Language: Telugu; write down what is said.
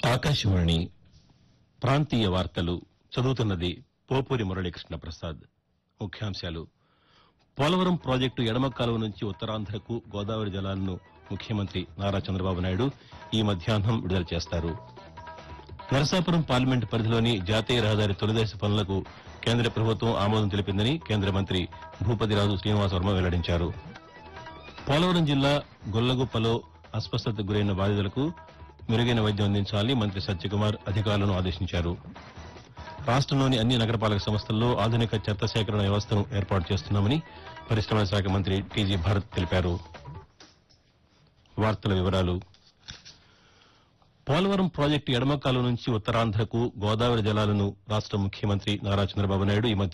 ఆకాశవాణి ప్రాంతీయ వార్తలు చదువుతున్నది పోపూరి మురళీకృష్ణ ప్రసాద్ ముఖ్యాంశాలు పోలవరం ప్రాజెక్టు ఎడమ కాలువ నుంచి ఉత్తరాంధ్రకు గోదావరి జలాలను ముఖ్యమంత్రి నారా చంద్రబాబు నాయుడు ఈ మధ్యాహ్నం విడుదల చేస్తారు నరసాపురం పార్లమెంటు పరిధిలోని జాతీయ రహదారి తొలిదశ పనులకు కేంద్ర ప్రభుత్వం ఆమోదం తెలిపిందని కేంద్ర మంత్రి భూపతిరాజు శ్రీనివాస్ వర్మ వెల్లడించారు పోలవరం జిల్లా గొల్లగుప్పలో అస్వస్థతకు గురైన బాధితులకు మెరుగైన వైద్యం అందించాలని మంత్రి సత్యకుమార్ అధికారులను ఆదేశించారు రాష్టంలోని అన్ని నగరపాలక సంస్థల్లో ఆధునిక చెత్త సేకరణ వ్యవస్థను ఏర్పాటు చేస్తున్నామని పరిశ్రమల శాఖ మంత్రి టీజీ భారత్ తెలిపారు వార్తల వివరాలు పోలవరం ప్రాజెక్టు ఎడమ కాలువ నుంచి ఉత్తరాంధ్రకు గోదావరి జలాలను రాష్ట ముఖ్యమంత్రి నారా చంద్రబాబు నాయుడు ఈ మధ్య